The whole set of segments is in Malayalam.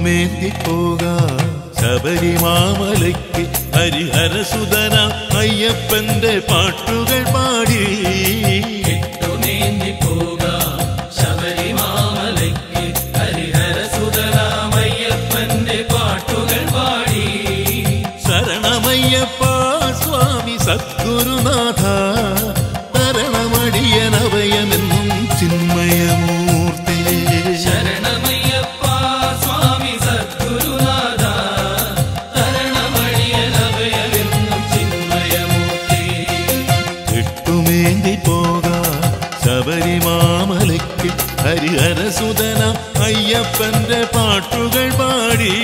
കെട്ടുമേന്തി പോകാം ശബരിമാമലയ്ക്ക് ഹരിഹരസുതന അയ്യപ്പന്റെ പാട്ടുകൾ പാടി കെട്ടുനീന്തി പോകാം ശബരിമാമലയ്ക്ക് ഹരിഹരസുതരാമയ്യപ്പന്റെ പാട്ടുകൾ പാടി ശരണമയ്യപ്പ സ്വാമി സദ്ഗുരുനാഥ തരണമടിയനവയമെന്നും ചിന്മയമൂർത്തേ ശരണമയ്യപ്പ സ്വാമി സദ്ഗുരുനാഥ തരണമടിയനഭയമെന്നും ചിന്മയമൂർത്തി കെട്ടുമേന്തി പോകാം ശബരിമാമലയ്ക്ക് ഹരിഹരസുതന അയ്യപ്പന്റെ പാട്ടുകൾ പാടി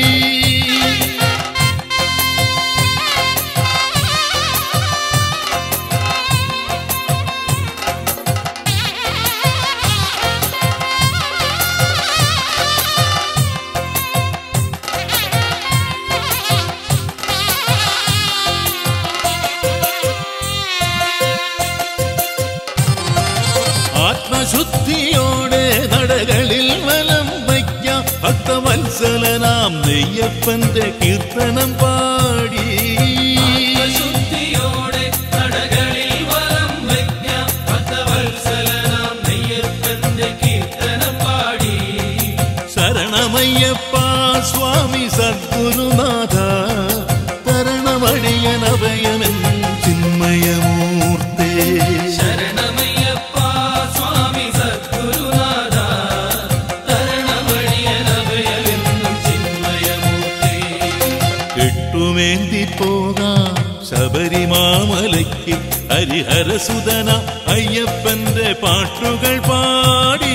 ആത്മശുദ്ധിയോടെ നടകളിൽ വലം വയ്ക്കാം ഭക്തവത്സലനാം നെയ്യപ്പന്റെ കീർത്തനം പാടി ആത്മശുദ്ധിയോടെ നടകളിൽ വലം വയ്ക്കാം ഭക്തവത്സലനാം നെയ്യപ്പന്റെ കീർത്തനം പാടി ശരണമയ്യപ്പ സ്വാമി സദ്ഗുരുനാഥ തരണമടിയനഭയമെന്നും ചിന്മയമൂർത്തേ ശരണമയ്യപ്പ സ്വാമി സദ്ഗുരുനാഥ തരണമടിയനഭയമെന്നും ചിന്മയമൂർത്തി കെട്ടുമേന്തി പോകാം ശബരിമാമലയ്ക്ക് ഹരിഹരസുതന അയ്യപ്പന്റെ പാട്ടുകൾ പാടി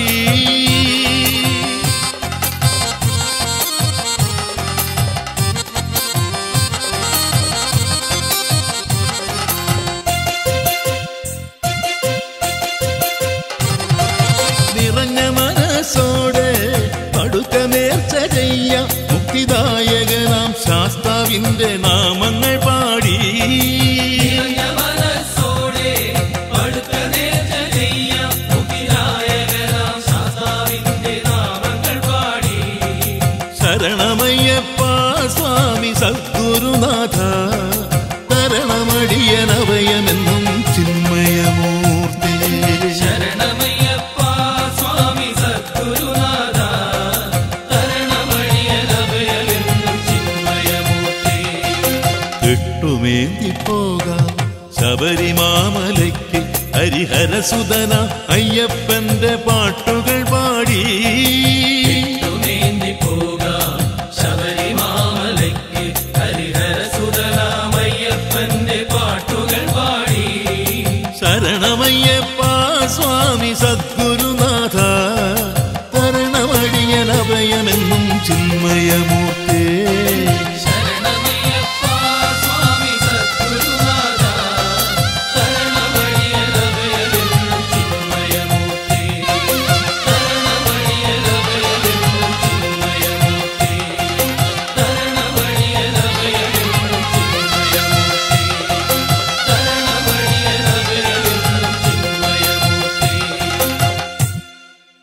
നിറഞ്ഞ മനസ്സോടെ പടുക്ക നേർച്ച ചെയ്യ മുക്തിദായകനാം ശാസ്താവിന്റെ നാമങ്ങൾ പാടി നിറഞ്ഞ മനസ്സോടെ പടുത്ത നേർച്ച ചെയ്യാം മുഖിനായകനാം ശാസ്താവിന്റെ നാമങ്ങൾ പാടി ശരണമയ്യപ്പ സ്വാമി സദ്ഗുരുനാഥ തരണമടിയനവയമെന്നും ചിന്മയമൂർത്തേ ശരണമയ്യപ്പ സ്വാമി സദ്ഗുരുനാഥ തരണമടിയനഭയമെന്നും ചിന്മയമൂർത്തി കെട്ടുമേന്തി പോകാം ശബരിമാമലയ്ക്ക് ഹരിഹരസുതന അയ്യപ്പന്റെ പാട്ടുകൾ പാടി കെട്ടുനീന്തി പോകാം ശബരിമാമലയ്ക്ക് ഹരിഹരസുതനാമയ്യപ്പന്റെ പാട്ടുകൾ പാടി ശരണമയ്യപ്പ സ്വാമി സദ്ഗുരുനാഥ തരണമടിയനഭയമെന്നും ചിന്മയമൂർത്തേ ശരണമയ്യപ്പ സ്വാമി സദ്ഗുരുനാഥ തരണമടിയനഭയമെന്നും ചിന്മയമൂർത്തി തരണമടിയനഭയമെന്നും ചിന്മയമൂർത്തി തരണമടിയനഭയമെന്നും ചിന്മയമൂർത്തി തരണമടിയനഭയമെന്നും ചിന്മയമൂർത്തി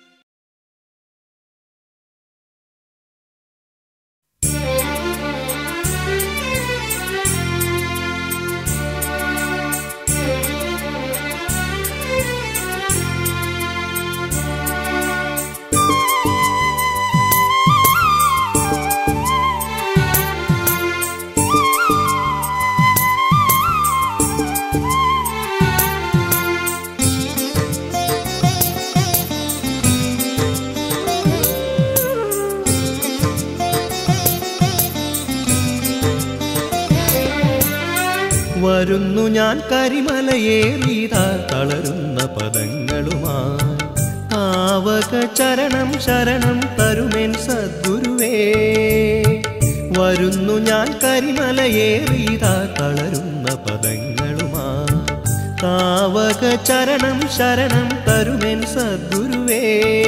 വരുന്നു ഞാൻ കരിമലയേറിയതാ തളരുന്ന പദങ്ങളുമായി ആവക ചരണം ശരണം തരുമെൻ സദ്ഗുരുവേ വരുന്നു ഞാൻ കരിമലയേറിയതാ തളരുന്ന പദങ്ങളുമായി താവക ചരണം ശരണം തരുമെൻ സദ്ഗുരുവേ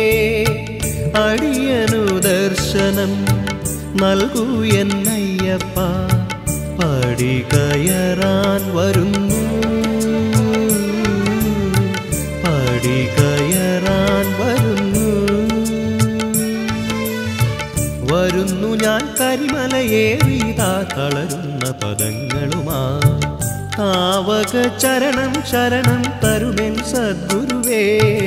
അടിയനു ദർശനം നൽകൂ എന്നയ്യപ്പ പടി കയറാൻ വരുന്നു പടി കയറാൻ വരുന്നു വരുന്നു ഞാൻ കരിമലയേറിയതാ തളരുന്ന പദങ്ങളുമാ താവക ചരണം ശരണം തരുമെൻ സദ്ഗുരുവേ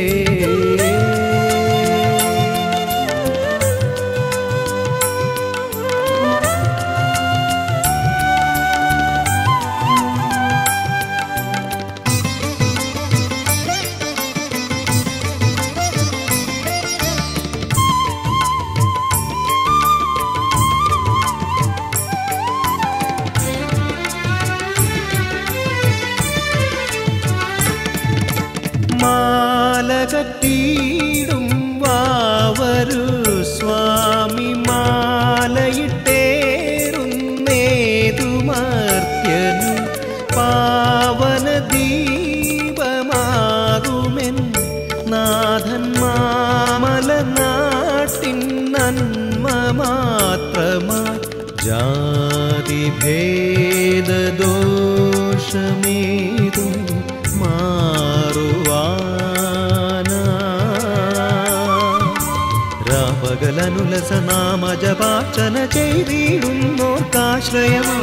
മാലകറ്റീടും വാവരു സ്വാമി മാലയിട്ടേറുന്നേതുമർത്യനു പാവന ദീപമാകുമെൻ നാഥൻ മാമല നാട്ടിൻ നന്മ മാത്രമായി ജാതി ഭേദദോഷമേതും മാറുവാനാ രാപകലനുലസ നാമ ജപാർച്ചന ചെയ്തിടുന്നോർക്കാശ്രയമാ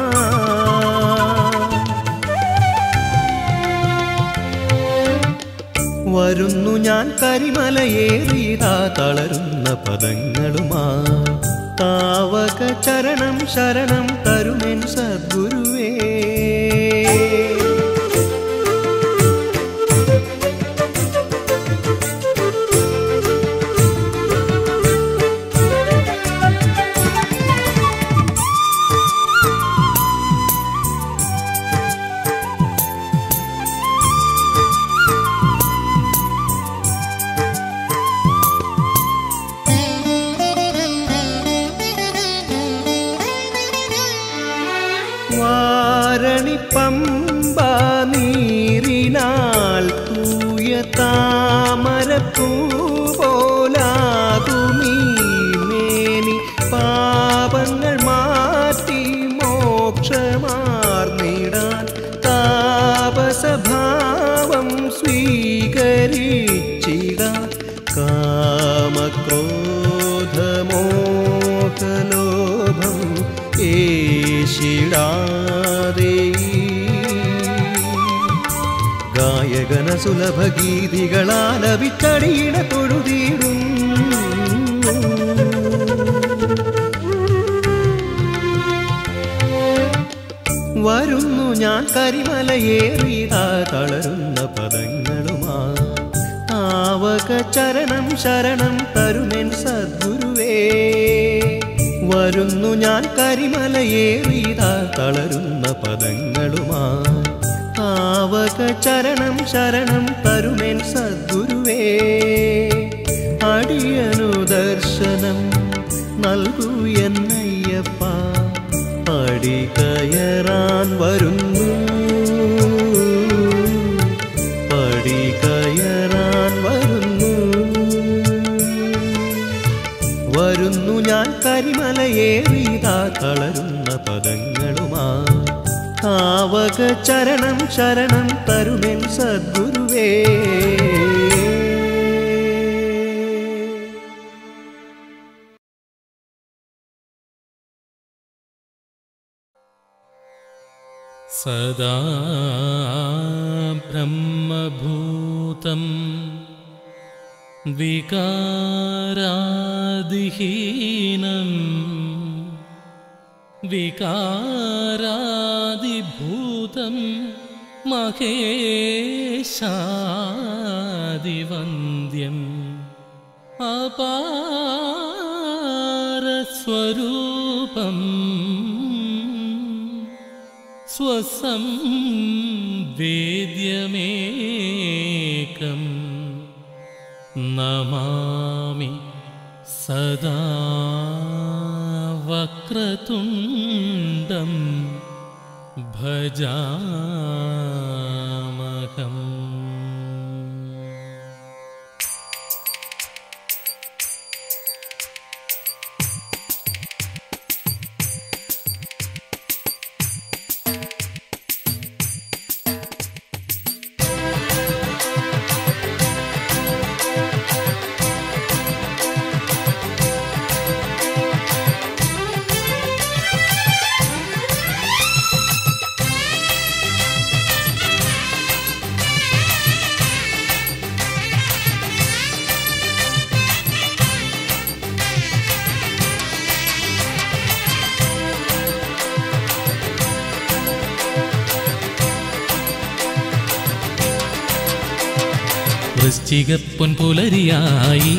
വരുന്നു ഞാൻ കരിമലയേറിയതാ തളരുന്ന പദങ്ങളുമാ താവക ചരണം ശരണം തരുമെൻ സദ്ഗുരുവേ വാരണി പമ്പ നീരിനാൽ തൂയ താമരപ്പൂ പോലാകുമീ മേനി പാപങ്ങൾ മാറ്റി മോക്ഷമാർന്നിടാൻ താപസഭാവം സ്വീകരിച്ചിടാൻ കാമക്രോധമോഹലോഭം ഏഷിടാതെ ഗായകന സുലഭ ഗീതികളാലപിച്ചടിയിട തൊഴുതിടും വരുന്നു ഞാൻ കരിമലയേറിയതാ തളരുന്ന പദങ്ങളുമാ ആവക ചരണം ശരണം തരുമെൻ സദ്ഗുരുവേ വരുന്നു ഞാൻ കരിമലയേറിയതാ തളരുന്ന പദങ്ങളുമാ ആവക ചരണം ശരണം തരുമെൻ സദ്ഗുരുവേ അടിയനു ദർശനം നൽകൂ എന്നയ്യപ്പ പടി കയറാൻ വരുന്നു പടി കയറാൻ വരുന്നു വരുന്നു ഞാൻ കരിമലയേറിയതാ തളരുന്ന പദങ്ങളുമാ താവക ചരണം ശരണം തരുമെൻ സദ്ഗുരുവേ सदा ब्रह्मभूतं विकारादिहीनं विकारादिभूतं महेशादिवन्द्यम् अपारस्वरूपम् स्वसं वेद्यमेकम् नमामि सदा वक्रतुण्डं भजामहम् വൃശ്ചിക പൊൻപുലരിയായി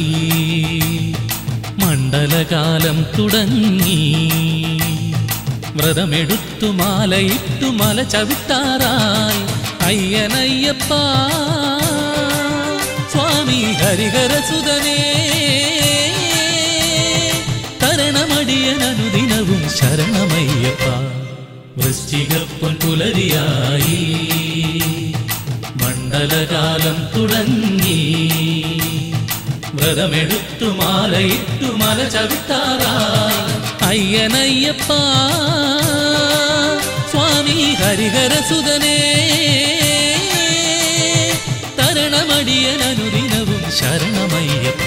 മണ്ഡലകാലം തുടങ്ങി വ്രതമെടുത്തു മാലയിട്ടു മല ചവിട്ടാറായി അയ്യനയ്യപ്പ സ്വാമി ഹരിഹരസുതനേ തരണമടിയനനുദിനവും ശരണമയ്യപ്പ വൃശ്ചിക പൊൻപുലരിയായി മണ്ഡലകാലം തുടങ്ങി വ്രതമെടുത്തു മാലയിട്ടു മല ചവിട്ടാറായി അയ്യനയ്യപ്പ സ്വാമി ഹരിഹരസുതനേ തരണമടിയനനുദിനവും ശരണമയ്യപ്പ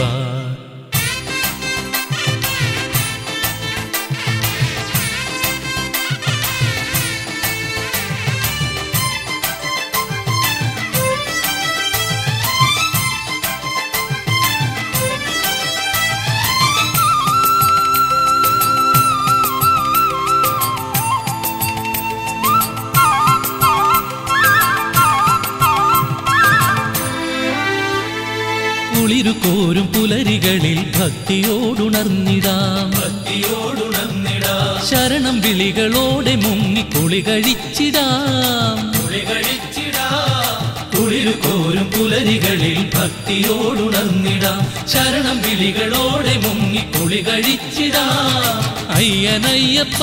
കുളിരു കോരും പുലരികളിൽ ഭക്തിയോടുണർന്നിടാം ഭക്തിയോടുണർന്നിടാം ശരണം വിളികളോടെ മുങ്ങി കുളി കഴിച്ചിടാം കുളി കഴിച്ചിടാം കുളിരു കോരും പുലരികളിൽ ഭക്തിയോടുണർന്നിടാം ശരണം വിളികളോടെ മുങ്ങി കുളി കഴിച്ചിടാം അയ്യനയ്യപ്പ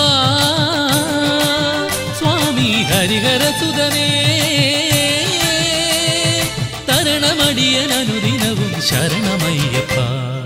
സ്വാമി ഹരിഹരസുതനേ തരണമടിയനനുദിനവും ശരണമയ്യപ്പ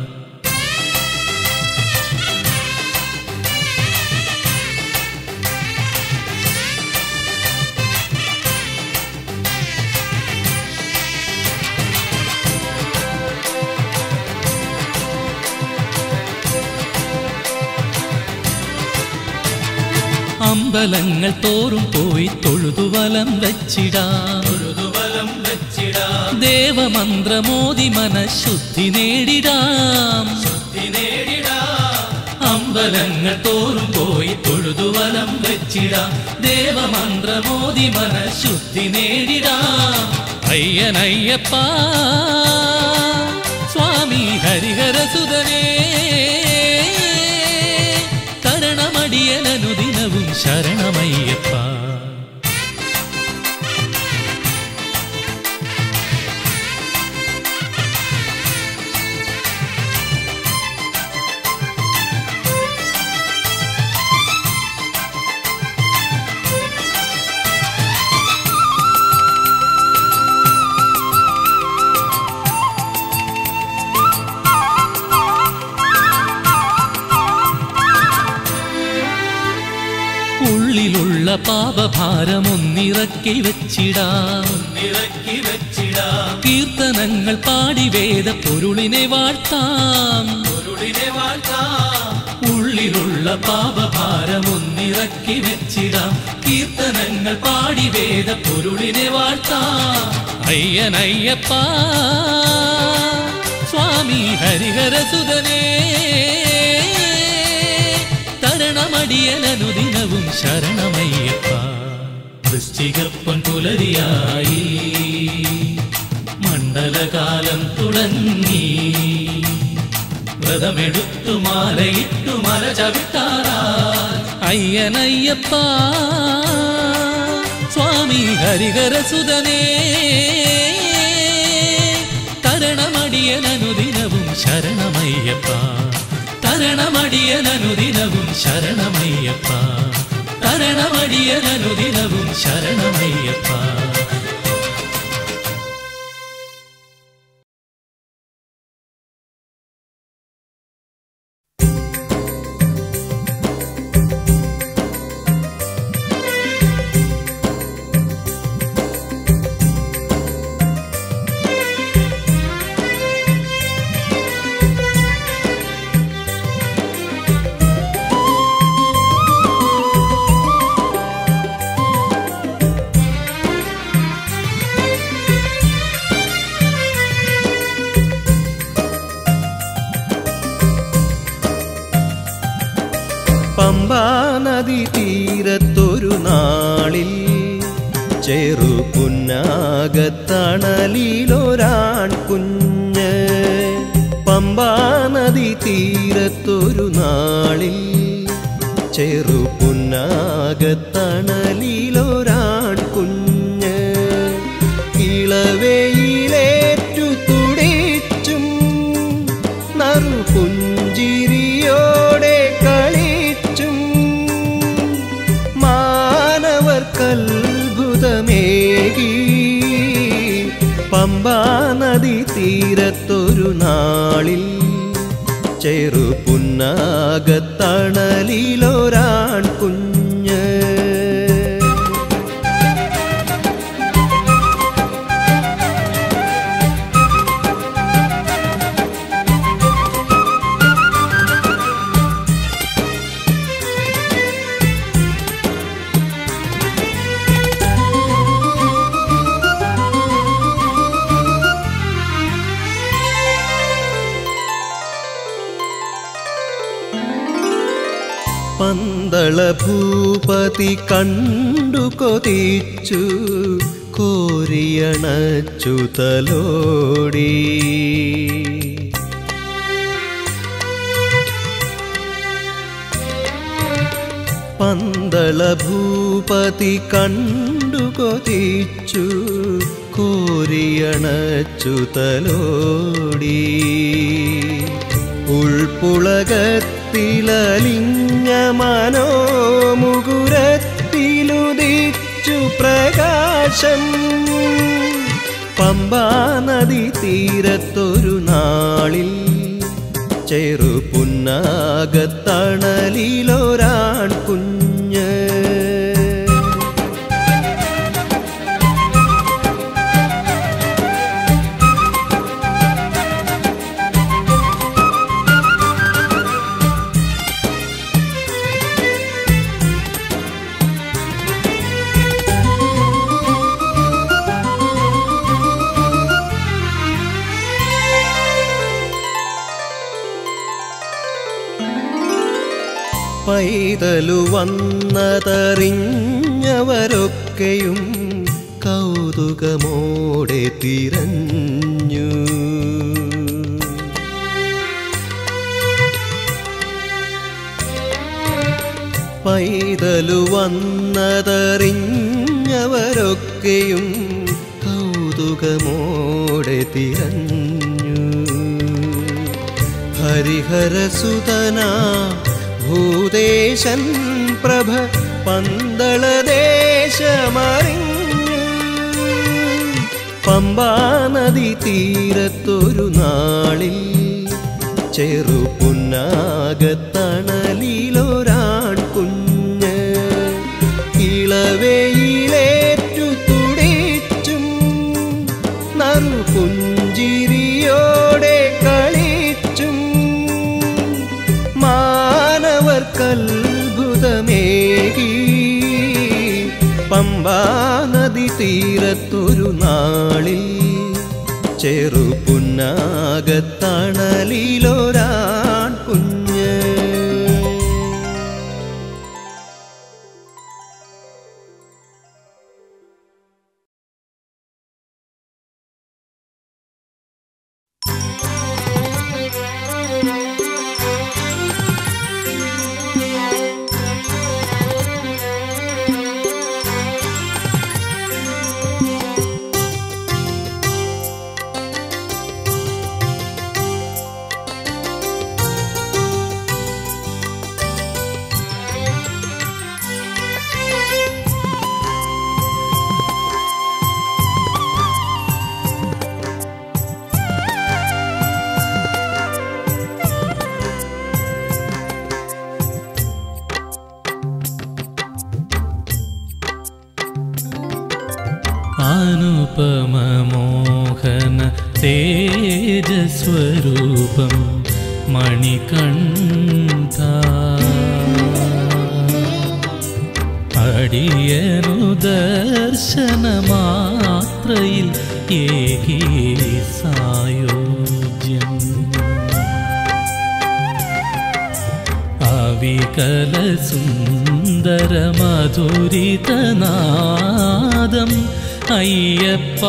അമ്പലങ്ങൾ തോറും പോയി തൊഴുതുവലം വച്ചിടാം തൊഴുതുവലം വച്ചിടാം ദേവമന്ത്രമോതി മനഃശുദ്ധി നേടിടാം ശുദ്ധി നേടിടാം അമ്പലങ്ങൾ തോറും പോയി തൊഴുതുവലം വച്ചിടാം ദേവമന്ത്രമോതി മനഃശുദ്ധി നേടിടാം അയ്യനയ്യപ്പ സ്വാമി ഹരിഹരസുതനേ കരണമടിയനനുദിനവും ശരണമയ്യപ്പ ഉള്ളിലുള്ള പാപഭാരമൊന്നിറക്കി വെച്ചിടാം ഒന്നിറക്കി വെച്ചിടാം കീർത്തനങ്ങൾ പാടി വേദ പൊരുളിനെ വാഴ്ത്താം പൊരുളിനെ വാഴ്ത്താം ഉള്ളിലുള്ള പാപഭാരമൊന്നിറക്കി വെച്ചിടാം കീർത്തനങ്ങൾ പാടി വേദ പൊരുളിനെ വാഴ്ത്താം അയ്യനയ്യപ്പ സ്വാമി ഹരിഹരസുതനേ തരണമടിയനനുദിനവും ശരണമയ്യപ്പ വൃശ്ചികപ്പൊൻ പുലരിയായി മണ്ഡലകാലം തുടങ്ങി വ്രതമെടുത്തു മാലയിട്ടു മല ചവിട്ടാറായി അയ്യനയ്യപ്പ സ്വാമി ഹരിഹരസുതനേ തരണമടിയനനുദിനവും ശരണമയ്യപ്പ തരണമടിയനനുദിനവും ശരണമയ്യപ്പ തരണമടിയനനുദിനവും ശരണമയ്യപ്പ പമ്പാ നദി തീരത്തൊരു നാളിൽ ചെറുപുന്നാകത്തണലിലൊരാൺ കുഞ്ഞ് പമ്പാ നദി തീരത്തൊരു നാളിൽ ചെറുപുന്നാകത്തണലിലൊരാൺ കുഞ്ഞ് ഇളവയിലേറ്റു തുടിച്ചും നറുപുഞ്ചിരിയോടെ കളിച്ചും മാനവർക്കത്ഭുതമേകി പമ്പാ നദി തീരത്തൊരു നാളിൽ ചെറുപുന്നാകത്തണലിലൊരാൺ കുഞ്ഞ് പന്തള ഭൂപതി കണ്ടു കൊതിച്ചു കോരിയണച്ചു തലോടി പന്തള ഭൂപതി കണ്ടു കൊതിച്ചു കോരിയണച്ചു തലോടി ഉൾപ്പുളകത്തിലലിഞ്ഞ മനോമുകുരത്തിലുദിച്ചു പ്രകാശം പമ്പാ നദി തീരത്തൊരു നാളിൽ ചെറുപുന്നാകത്തണലിലൊരാൺ കുഞ്ഞ് പൈതലു വന്നതറിഞ്ഞവരൊക്കെയും കൗതുകമോടെ തിരഞ്ഞു പൈതലു വന്നതറിഞ്ഞവരൊക്കെയും കൗതുകമോടെ തിരഞ്ഞു ഹരിഹരസുതന ഭൂദേശൻ പ്രഭ പന്തളദേശമറിഞ്ഞു പമ്പാ നദി തീരത്തൊരു നാളിൽ ചെറുപുന്നാകത്തണലിലൊരാൺ കുഞ്ഞ് ഇളവയിലേറ്റു തുടിച്ചും നറുപുഞ്ചിരിയോടെ കളിച്ചും മാനവർക്കത്ഭുതമേകി പമ്പാ നദി തീരത്തൊരു നാളിൽ ചെറുപുന്നാകത്തണലിലൊരാൺ കുഞ്ഞ് അനുപമമോഹന തേജസ്വരൂപം മണികണ്ഠ അടിയനു ദർശനമാത്രയിൽ ഏകീ സായോജ്യം അവികല സുന്ദര സുന്ദര മധുരിതനാദം അയ്യപ്പ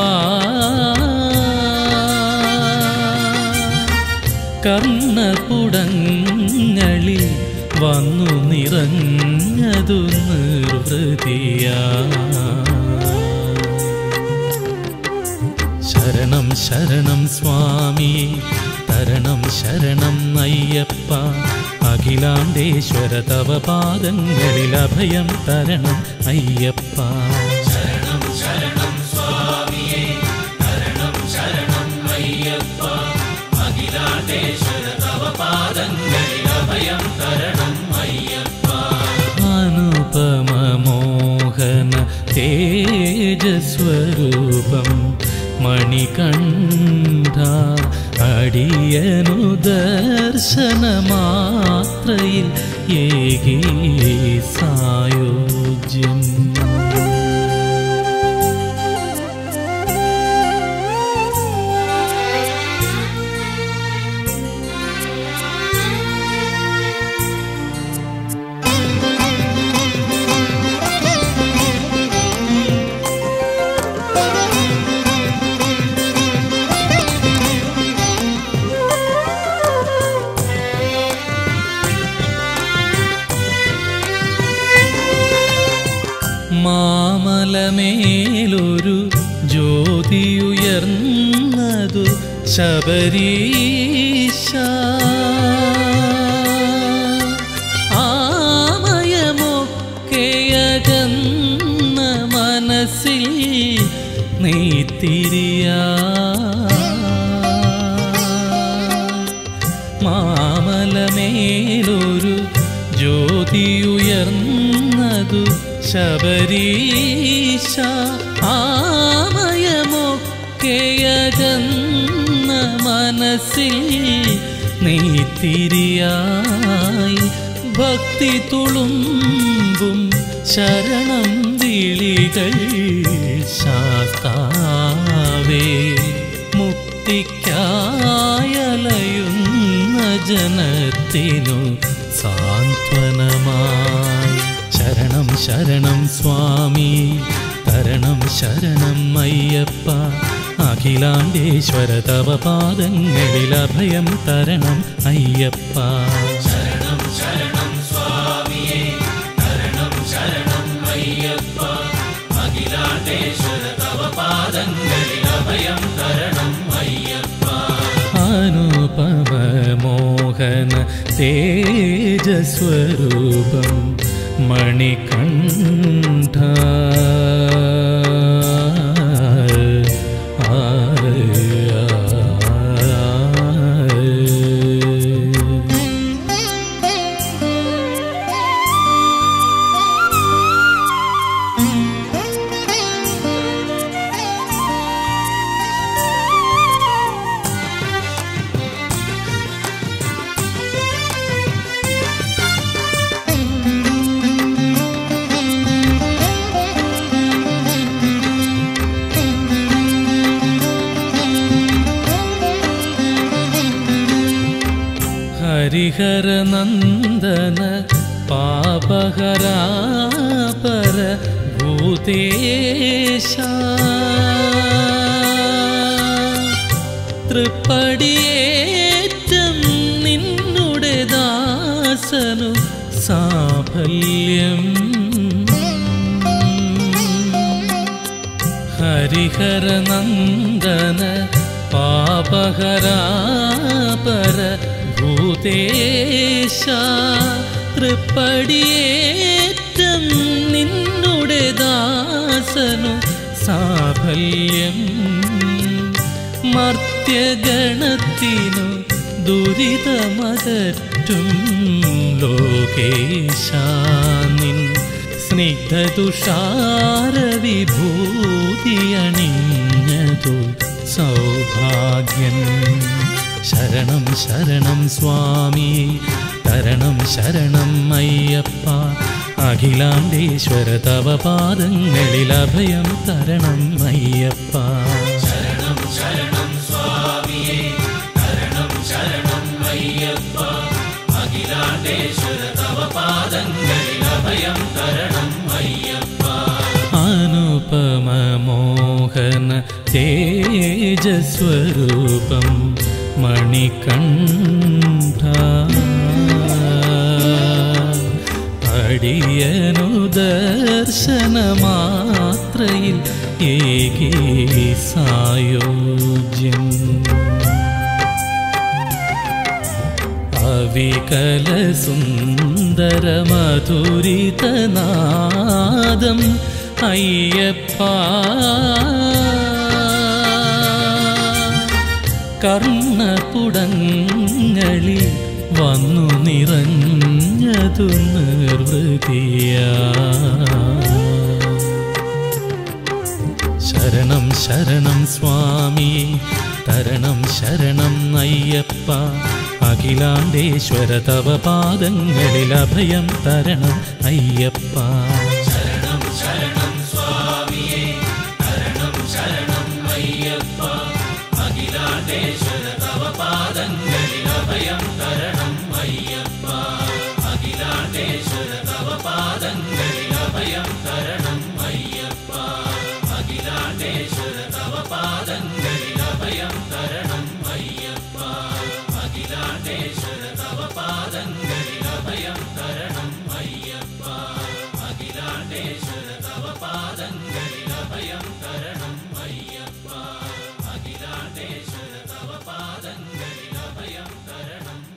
കർണപുടങ്ങളിൽ വന്നു നിറഞ്ഞതു നിർവൃതിയാ ശരണം ശരണം സ്വാമി തരണം ശരണം അയ്യപ്പ അഖിലാണ്ടേശ്വര തവ പാദങ്ങളിൽ അഭയം തരണം അയ്യപ്പ ശരണം ശരണം സ്വാമിയേ തരണം ശരണം അയ്യപ്പ അഖിലാണ്ടേശ്വര തവ പാദങ്ങളിൽ അഭയം തരണം അയ്യപ്പ അനുപമ മോഹന തേജസ്വരൂപം മണികണ്ഠ അടിയനു ദർശനമാത്രയിൽ ഏകീ സായോജ്യം മാമലമേലൊരു ജ്യോതിയുയർന്നതു ശബരീശ ആമയമൊക്കെയകന്ന മനസ്സിൽ നീത്തിരിയാ മാമലമേലൊരു ജ്യോതിയുയർന്നതു ശബരീശ ആമയമൊക്കെയകന്ന മനസ്സിൽ നീത്തിരിയായി ഭക്തി തുളുമ്പും ശരണം വിളികൾ ശാസ്താവേ മുക്തിക്കായലയുന്ന ജനത്തിനു സാന്ത്വനമായി ശരണം ശരണം സ്വാമി തരണം ശരണം അയ്യപ്പ അഖിലാണ്ടേശ്വര തവ പാദങ്ങളിൽ അഭയം തരണം അയ്യപ്പ ശരണം ശരണം സ്വാമിയേ തരണം ശരണം അയ്യപ്പ അഖിലാണ്ടേശ്വര തവ പാദങ്ങളിൽ അഭയം തരണം അയ്യപ്പ അനുപമ മോഹന തേജസ്വരൂപം മണികണ്ഠ ഹരിഹരനന്ദന പാപഹരാ പര ഭൂതേശ തൃപ്പടിയേറ്റം നിന്നുടെ ദാസനു സാഫല്യം ഹരിഹരനന്ദന പാപഹരാ പര ഭൂതേശ തൃപ്പടിയേറ്റം നിന്നുടെ ദാസനു സാഫല്യം മർത്യഗണത്തിനു ദുരിതമകറ്റും ലോകേശാനിൻ സ്നിഗ്ധതുഷാരവിഭൂതിയണിഞ്ഞതു സൗഭാഗ്യം ശരണം ശരണം സ്വാമി തരണം ശരണം അയ്യപ്പ അഖിലാണ്ടേശ്വര തവ പാദങ്ങളിൽ അഭയം തരണം അയ്യപ്പ ശരണം ശരണം സ്വാമിയേ തരണം ശരണം അയ്യപ്പ അഖിലാണ്ടേശ്വര തവ പാദങ്ങളിൽ അഭയം തരണം തേജസ്വരൂപം മണികണ്ഠ അടിയനു ദർശനമാത്രയിൽ ഏകീ സായോജ്യം അവികലസുന്ദരമധുരിതനാദം അയ്യപ്പ കർണപുടങ്ങളിൽ വന്നു നിറഞ്ഞതു നിർവൃതിയാ ശരണം ശരണം സ്വാമി തരണം ശരണം അയ്യപ്പ അഖിലാണ്ടേശ്വര തവ പാദങ്ങളിൽ അഭയം തരണം അയ്യപ്പ ശരണം ശരണം സ്വാമിയേ തരണം ശരണം അയ്യപ്പ അഖിലാണ്ടേശ്വര തവ പാദങ്ങളിൽ അഭയം തരണം അയ്യപ്പ അഖിലാണ്ടേശ്വര തവ പാദങ്ങളിൽ അഭയം തരണം അയ്യപ്പ അഖിലാണ്ടേശ്വര തവ പാദങ്ങളിൽ അഭയം തരണം അയ്യപ്പ അഖിലാണ്ടേശ്വര തവ പാദങ്ങളിൽ അഭയം തരണം അയ്യപ്പ അഖിലാണ്ടേശ്വര തവ പാദങ്ങളിൽ അഭയം തരണം അയ്യപ്പ അഖിലാണ്ടേശ്വര തവ പാദങ്ങളിൽ അഭയം തരണം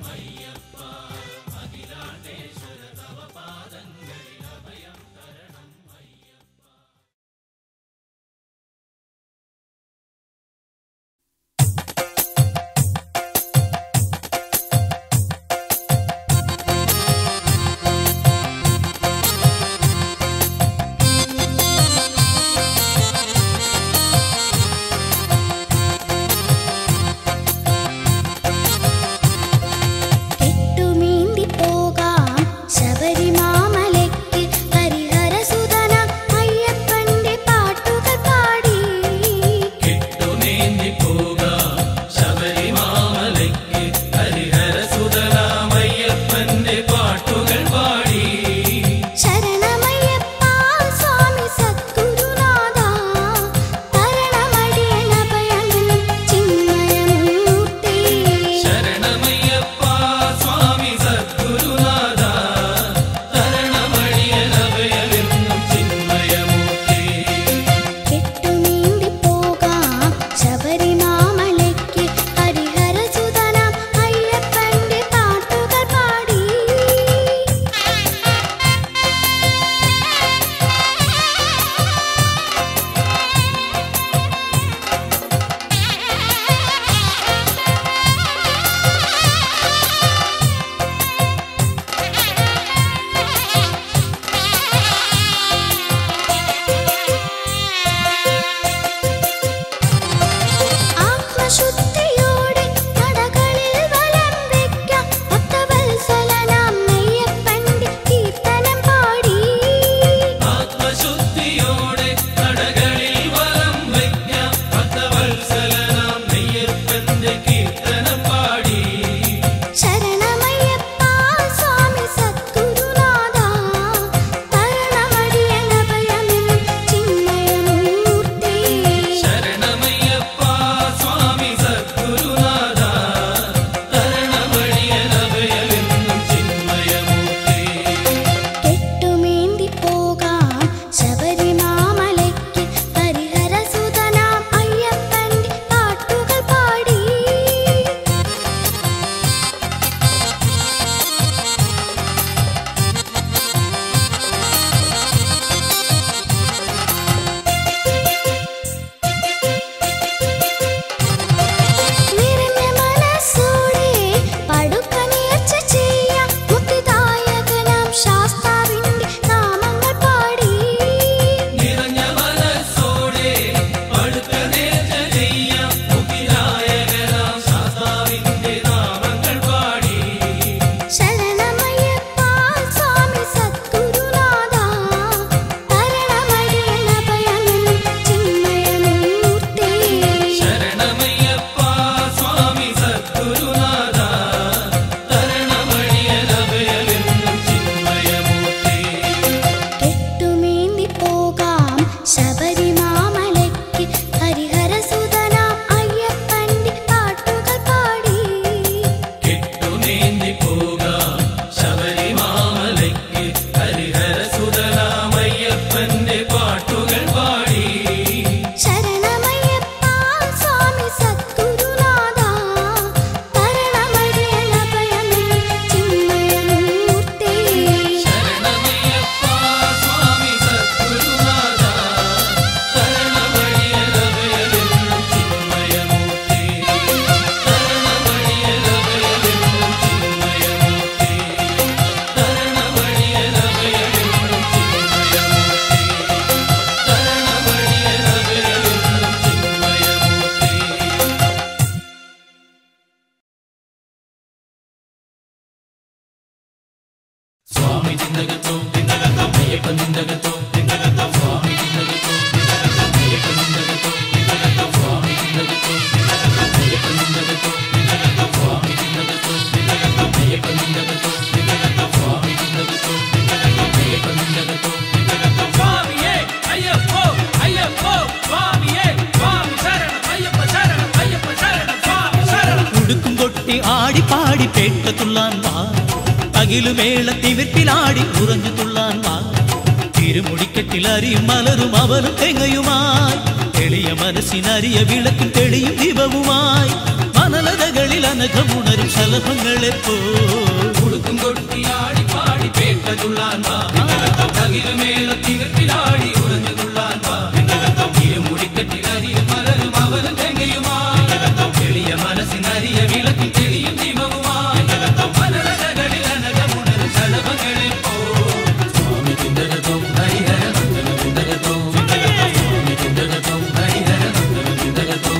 തിന്തകത്തോ തിന്തകത്തോ അയ്യപ്പൻ തിന്തകത്തോ തിന്തകത്തോ സ്വാമി തിന്തകത്തോ തിന്തകത്തോ അയ്യപ്പൻ തിന്തകത്തോ തിന്തകത്തോ സ്വാമി തിന്തകത്തോ തിന്തകത്തോ അയ്യപ്പൻ തിന്തകത്തോ തിന്തകത്തോ സ്വാമി തിന്തകത്തോ തിന്തകത്തോ അയ്യപ്പൻ തിന്തകത്തോ തിന്തകത്തോ സ്വാമി തിന്തകത്തോ തിന്തകത്തോ അയ്യപ്പൻ തിന്തകത്തോ തിന്തകത്തോ സ്വാമിയേ അയ്യപ്പോ അയ്യപ്പോ സ്വാമിയേ സ്വാമി ശരണം അയ്യപ്പ ശരണം അയ്യപ്പ ശരണം സ്വാമി ശരണം ഉടുക്കും കൊട്ടി ആടി പാടി പേട്ട തുള്ളാൻ വാ അകിലുമേള തിമിർപ്പിലാടി ഉറഞ്ഞു തുള്ളാൻ വാ തിരുമുടിക്കെട്ടിൽ അരിയും മലരും അവനും തെങ്ങയുമായി എളിയ മനസ്സിനരിയ വിളക്കും തെളിയും ദീപവുമായി മനലതകളിൽ അനഘമുണരും ശലഭങ്ങളെപ്പോ ഉടുക്കും കൊട്ടിയാടി പാടി പേട്ട തുള്ളാൻ വാ തകിലുമേള തികട്ടിലാടി ഉറഞ്ഞു തുള്ളാൻ വാ ഇരുമുടിക്കെട്ടിലരിയും മലരും അവനും തെങ്ങയുമാ എളിയ മനസ്സിനരിയ വിളക്കിൽ തെളിയും ദീപവുമായി മലരകളിൽ അനകമുണരും ശലഭങ്ങളെ പോ സ്വാമി ചിന്തകത്തോ ഹരിഹര നന്ദന ചിന്തകത്തോ സ്വാമി ചിന്തകത്തോ ഹരിഹര നന്ദന ചിന്തകത്തോ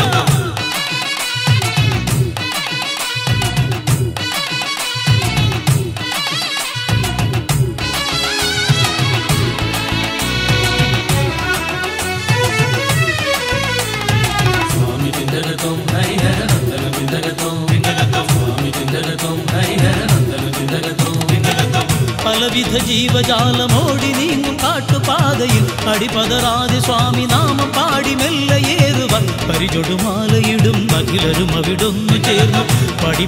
സ്വാമി ചിന്തകത്തോ ഹരിഹര നന്ദന ചിന്തകത്തോ സ്വാമി ചിന്തകത്തോ ഹരിഹര നന്ദന ചിന്തകത്തോ പലവിധ ജീവജാലമോടി നീങ്ങും കാട്ടുപാതയിൽ അടിപതറാതെ സ്വാമി നാമം പാടി മെല്ലയേറുവൻ പരിചൊടുമാലയിടും അഖിലരും അവിടൊന്നു ചേർന്നു പടി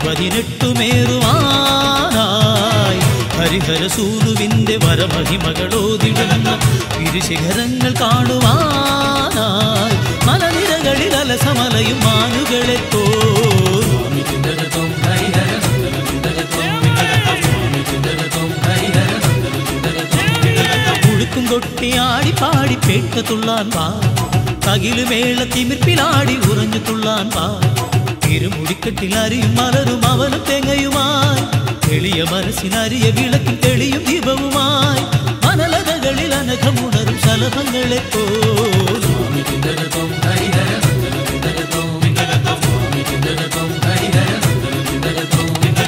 പതിനെട്ടുമേറുവാനായി ഹരിഹര സൂനുവിന്റെ വരമഹിമകളോതിടുന്ന ഇരുശിഖരങ്ങൾ കാണുവാനായി മലനിരകളിൽ അലസമലയും മാനുകളെത്തോ സ്വാമി ചിന്തകത്തോ ഹരിഹര നന്ദന ചിന്തകത്തോ സ്വാമി ചിന്തകത്തോ ഹരിഹര നന്ദന ചിന്തകത്തോ ഉടുക്കും കൊട്ടി ആടി പാടി പേട്ട തുള്ളാൻ വാ തകിലുമേള തിമിർപ്പിലാടി ഉറഞ്ഞു തുള്ളാൻ വാ തിരുമുടിക്കെട്ടിൽ അരിയും മലരും അവനും തെങ്ങയുമായി എളിയ മനസ്സിനരിയ വിളക്കിൽ തെളിയും ദീപവുമായി മനലതകളിൽ അനഘമുണരും ശലഭങ്ങളെപ്പോ സ്വാമി ചിന്തകത്തോ ഹരിഹര നന്ദന ചിന്തകത്തോ സ്വാമി ചിന്തകത്തോ ഹരിഹര നന്ദന ചിന്തകത്തോ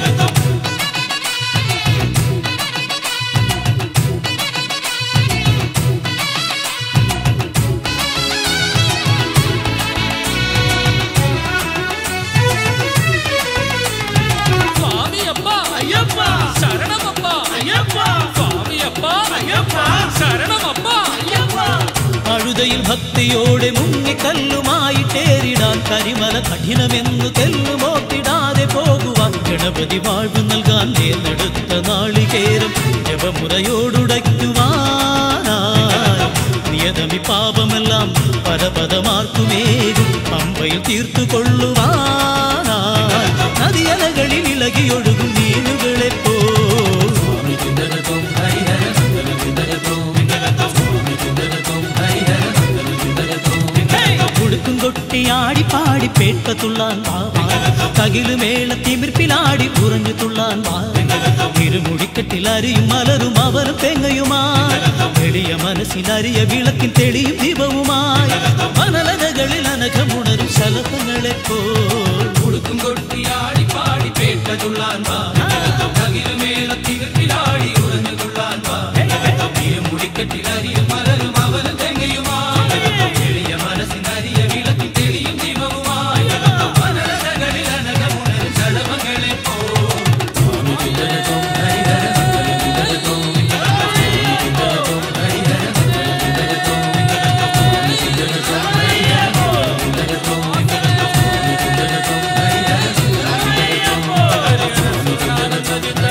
സ്വാമിയപ്പ അയ്യപ്പ ശരണമപ്പ അയ്യപ്പ സ്വാമിയപ്പ അയ്യപ്പ ശരണമപ്പ അയ്യപ്പ അഴുതയിൽ ഭക്തിയോടെ മുങ്ങിക്കല്ലുമായിട്ടേറിടാൻ കരിമല കഠിനമെന്നു തെല്ലുമോത്തിടാതെ പോകുവാൻ ഗണപതി വാഴ്വ് നൽകാൻ നേർന്നെടുത്ത നാളികേരം ജപമുറയോടുടയ്ക്കുവാനായി നിയതമി പാപമെല്ലാം പരപദമാർക്കുമേകും പമ്പയിൽ തീർത്തു കൊള്ളുവാനായി നദിയലകളിൽ ഇളകിയൊഴുകും മീനുകളെപ്പോ സ്വാമി ചിന്തകത്തോ ഹരിഹര നന്ദന ചിന്തകത്തോ സ്വാമി ചിന്തകത്തോ ഹരിഹര നന്ദന ചിന്തകത്തോ ഉടുക്കും കൊട്ടി ആടി പാടി പേട്ട തുള്ളാൻ വാ തകിലുമേള തിമിർപ്പിലാടി ഉറഞ്ഞു തുള്ളാൻ വാ ഇരുമുടിക്കെട്ടിൽ അരിയും മലരും അവനും തെങ്ങയുമായി എളിയ മനസ്സിലരിയ വിളക്കിൻ തെളിയും ദീപവുമായി മനലതകളിൽ അനഘമുണരും ശലഭങ്ങളെപ്പോ ഉടുക്കും കൊട്ടിയാടി പാടി പേട്ട തുള്ളാൻ വാ തകിലുമേള തികട്ടിലാടി ഉറഞ്ഞു തുള്ളാൻ വാ ഇരുമുടിക്കെട്ടിലരിയും മലരും അവനും തെങ്ങയുമാ എളിയ മനസ്സിനരിയ വിളക്കിൽ തെളിയും ദീപവുമായി മനരകളിൽ അനകമുണരും ശലഭങ്ങളെ പോ സ്വാമി ചിന്തകത്തോ ഹരിഹര നന്ദന ചിന്തകത്തോ സ്വാമി ചിന്തകത്തോ ഹരിഹര നന്ദന ചിന്തകത്തോ സ്വാമി ചിന്തകത്തോ ഹരിഹര നന്ദന ചിന്തകത്തോ സ്വാമി ചിന്തകത്തോ ഹരിഹര നന്ദന ചിന്തകത്തോ സ്വാമി ചിന്തകത്തോ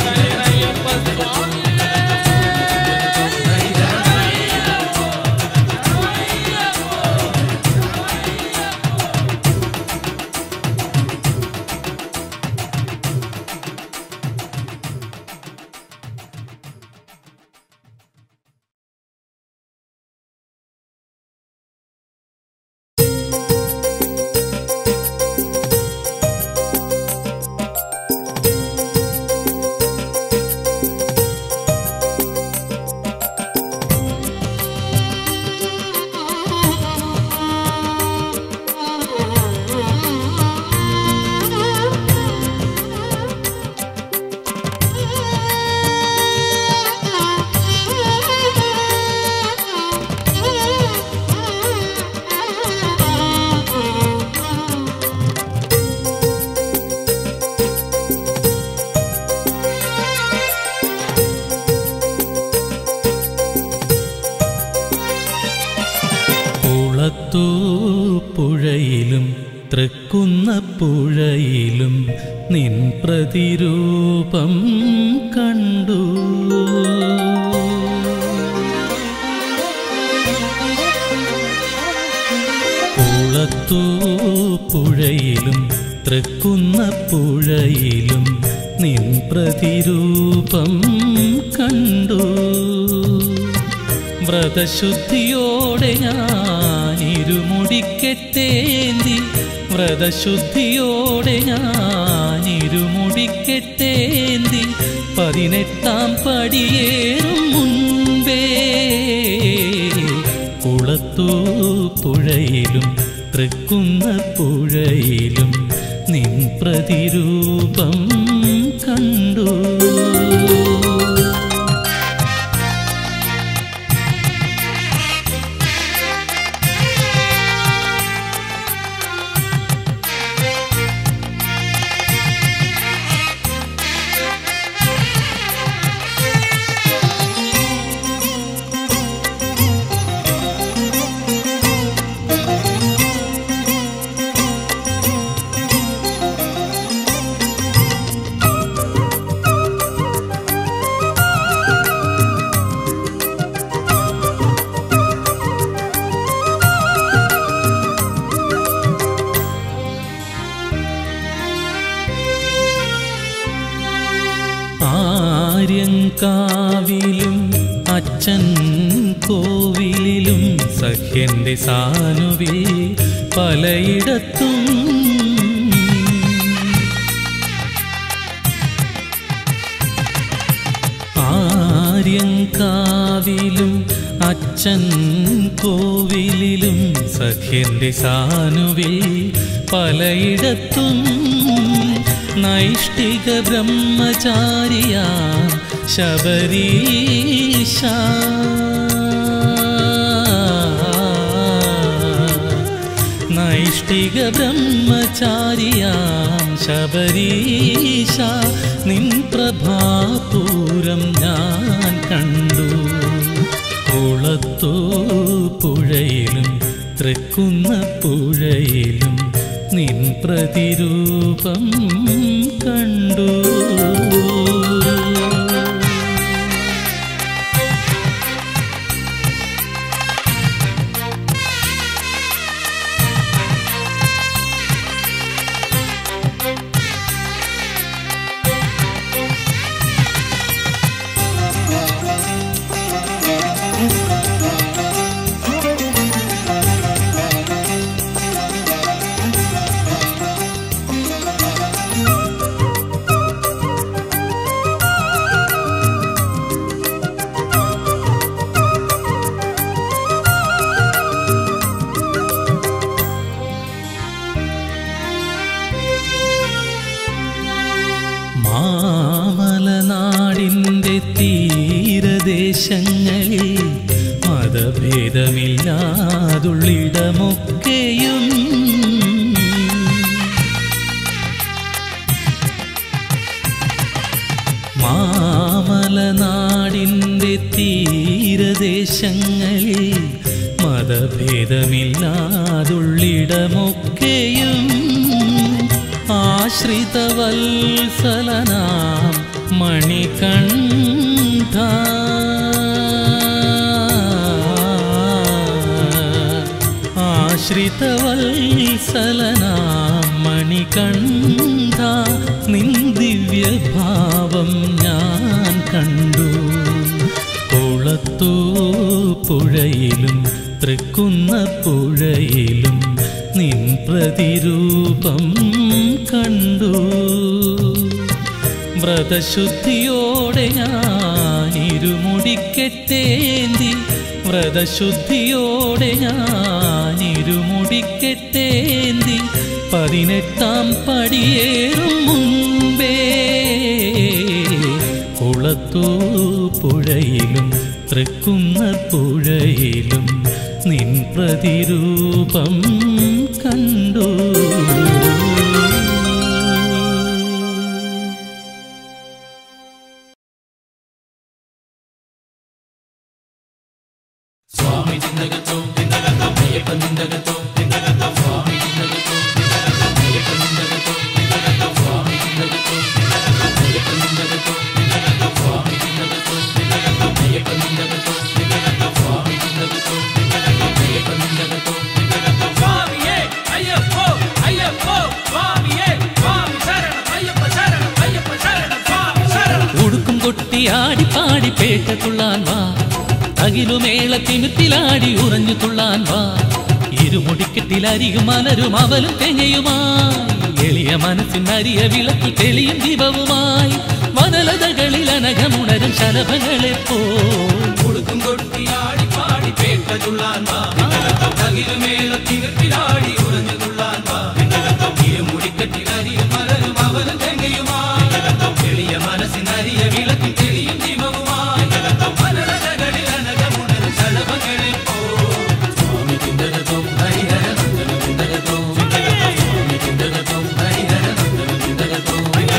പുഴയിലും നിൻ പ്രതിരൂപം കണ്ടു കുളത്തൂ പുഴയിലും തൃക്കുന്ന പുഴയിലും നിൻ പ്രതിരൂപം കണ്ടു വ്രതശുദ്ധിയോടെ ഞാൻ ഇരുമുടിക്കെട്ടേന്തി വ്രതശുദ്ധിയോടെ ഞാൻ ഇരുമുടിക്കെട്ടേന്തി പതിനെട്ടാം പടിയേറും മുൻപേ കുളത്തൂ പുഴയിലും തൃക്കുന്ന പുഴയിലും നിൻ പ്രതിരൂപം കണ്ടു ആര്യങ്കാവിലും അച്ഛൻ കോവിലിലും സഖ്യന്റെ സാനുവിൽ പലയിടത്തും ആര്യങ്കാവിലും അച്ഛൻ കോവിലിലും സഖ്യന്റെ സാനുവിൽ പലയിടത്തും നൈഷ്ഠിക ബ്രഹ്മചാരിയ ശബരീശ നൈഷ്ഠിക ബ്രഹ്മചാരിയാം ശബരീശ നിൻ പ്രഭാപൂരം ഞാൻ കണ്ടു കുളത്തോ പുഴയിലും തൃക്കുന്ന പുഴയിലും നിൻ പ്രതിരൂപം കണ്ടു മാമലനാടിൻ്റെ തീരദേശങ്ങളിൽ മതഭേദമില്ലാതുള്ളിടമൊക്കെയും മാമലനാടിൻ്റെ തീരദേശങ്ങളിൽ മതഭേദമില്ലാതുള്ളിടമൊക്കെയും ആശ്രിതവത്സലനാം മണികണ്ഠ ആശ്രിതവത്സലനാം മണികണ്ഠ നിൻ ദിവ്യഭാവം ഞാൻ കണ്ടു കുളത്തൂ പുഴയിലും തൃക്കുന്ന പുഴയിലും നിൻ പ്രതിരൂപം കണ്ടു വ്രതശുദ്ധിയോടെ ഞാൻ ഇരുമുടിക്കെട്ടേന്തി വ്രതശുദ്ധിയോടെ ഞാൻ ഇരുമുടിക്കെട്ടേന്തി പതിനെട്ടാം പടിയേറും മുൻപേ കുളത്തൂ പുഴയിലും തൃക്കുന്ന പുഴയിലും നിൻ പ്രതിരൂപം കണ്ടു സ്വാമി ചിന്തകത്തോ അയ്യപ്പ നിന്തകത്തോ സ്വാമി ചിന്തകത്തോ അയ്യപ്പ നിന്തകത്തോ കൊട്ടിയാടി പാടി പേട്ട തുള്ളാൻ വാ അകിലുമേള തിമിത്തിലാടി ഉറഞ്ഞു തുള്ളാൻ വാ ഇരുമുടിക്കെട്ടിലരിയും മലരും അവലും തെങ്ങയുമായി എളിയ മനസ്സിനരിയ വിളക്ക് തെളിയും ദീപവുമായി വനലതകളിൽ അനഘമുണരും ശലഭങ്ങളെ പോ കൊടുക്കും കൊട്ടിയാടി പാടി പേട്ട തുള്ളാൻ വാ തകിലുമേള തികട്ടിലാടി ഉറഞ്ഞു തുള്ളാൻ വാ ഇരുമുടിക്കെട്ടിലരിയും മലരും അവനും തെങ്ങയുമാ എളിയ മനസ്സിനരിയ വിളക്കിൽ തെളിയും ദീപവുമായി മനരകളിൽ അനകമുണരും ശലഭങ്ങളെ പോ സ്വാമി ചിന്തകത്വം ഹരിഹര നന്ദനം ചിന്തകത്വം സ്വാമി ചിന്തകത്വം ഹരിഹര നന്ദനം ചിന്തകത്വം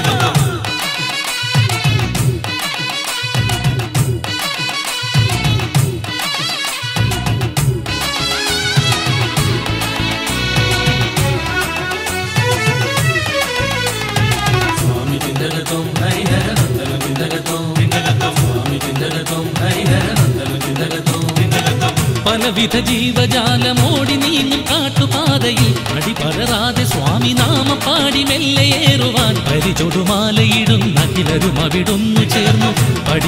സ്വാമി ചിന്തകത്വം ഹരിഹര നന്ദനം ചിന്തകത്വം സ്വാമി ചിന്തകത്വം ഹരിഹര നന്ദനം ചിന്തകത്വം പലവിധ ജീവജാലമോടി നീങ്ങും കാട്ടുപാതയിൽ അടിപടരാതെ സ്വാമി നാമം പാടി മെല്ലെയേറുവാൻ പരിചൊടുമാലയിടും അഖിലരും അവിടുന്നു ചേർന്നു പടി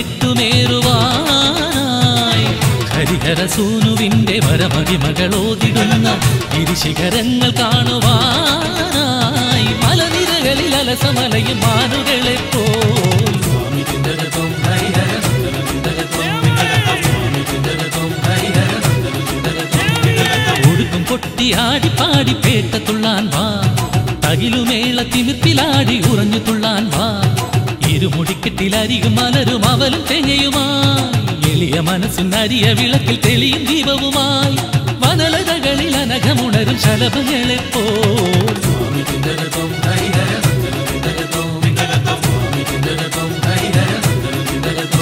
പതിനെട്ടുമേറുവാനായി ഹരിഹര സൂനുവിന്റെ വരമഹിമകളോതിടുന്ന ഗിരിശിഖരങ്ങൾ കാണുവാനായി മലനിരകളിൽ അലസമലയും മാനുകളെ പോൽ സ്വാമി ചിന്തകത്വം ഹരിഹര നന്ദനം ചിന്തകത്വം സ്വാമി ചിന്തകത്വം ഹരിഹര നന്ദനം ചിന്തകത്വം ഒടുക്കും കൊട്ടിയാടി പാടി പേട്ട തുള്ളാൻ വാ തകിലുമേള തിമിർപ്പിലാടി ഉറഞ്ഞു തുള്ളാൻ വാ ഇരുമുടിക്കെട്ടിലരികും മലരും അവലും തെങ്ങയുമായി എളിയ മനസ്സിനരിയ വിളക്കിൽ തെളിയും ദീപവുമായി വനലതകളിൽ അനഘമുണരും ശലഭങ്ങളെ പോ സ്വാമി ചിന്തകത്വം ഹരിഹര നന്ദനം ചിന്തകത്വം സ്വാമി ചിന്തകത്വം ഹരിഹര നന്ദനം ചിന്തകത്വം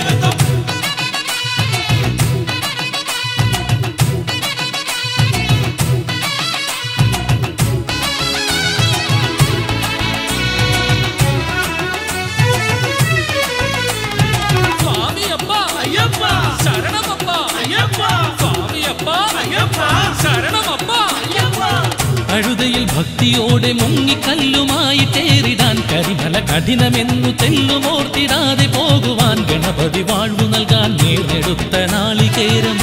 സ്വാമിയപ്പ അയ്യപ്പ ശരണമപ്പ അയ്യപ്പ സ്വാമിയപ്പ അയ്യപ്പ ശരണമപ്പ അയ്യപ്പ അഴുതയിൽ ഭക്തിയോടെ മുങ്ങിക്കല്ലുമായി തേറിടാൻ കരിമല കഠിനമെന്നു തെല്ലുമോർത്തിടാതെ പോകുവാൻ ഗണപതി വാഴ്വു നൽകാൻ നേർന്നെടുത്ത നാളികേരം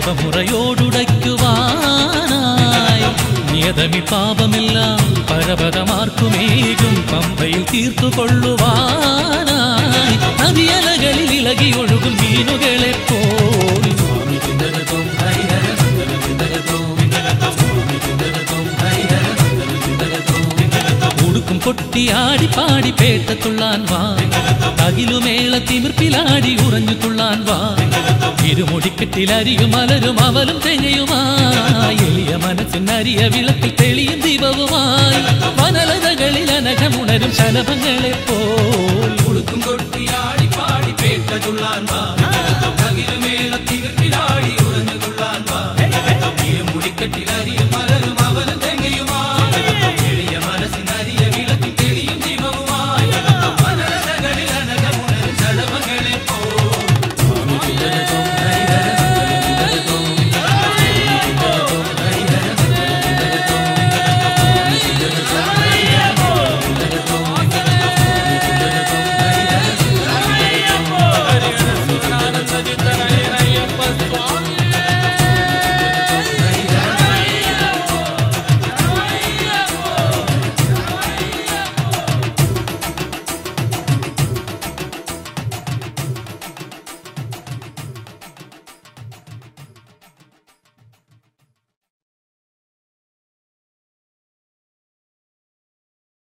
ജപമുറയോടുടയ്ക്കുവാനായി നിയതമി പാപമെല്ലാം പരപതമാർക്കുമേകും പമ്പയിൽ തീർത്തു കൊള്ളുവാനായി നദിയലകളിൽ ഇളകി ഒഴുകും മീനുകളെ പോൽ സ്വാമി ചിന്തകത്വം ഹരിഹര നന്ദനം ചിന്തകത്വം സ്വാമി ചിന്തകത്വം ഹരിഹര നന്ദനം ചിന്തകത്വം ഉടുക്കും കൊട്ടിയാടി പാടി പേട്ട തുള്ളാൻ വാ തകിലുമേള തിമിർപ്പിലാടി ഉറഞ്ഞു തുള്ളാൻ വാ ഇരുമുടിക്കെട്ടിലരിയും മലരും അവലും തെങ്ങയുമായി എളിയ മനസ്സിനരിയ വിളക്കിൽ തെളിയും ദീപവുമായി വനലതകളിൽ അനഘമുണരും ശലഭങ്ങളെ പോൽ കൊടുക്കും കൊട്ടിയാടി പാടി പേട്ട തുള്ളാൻ വാ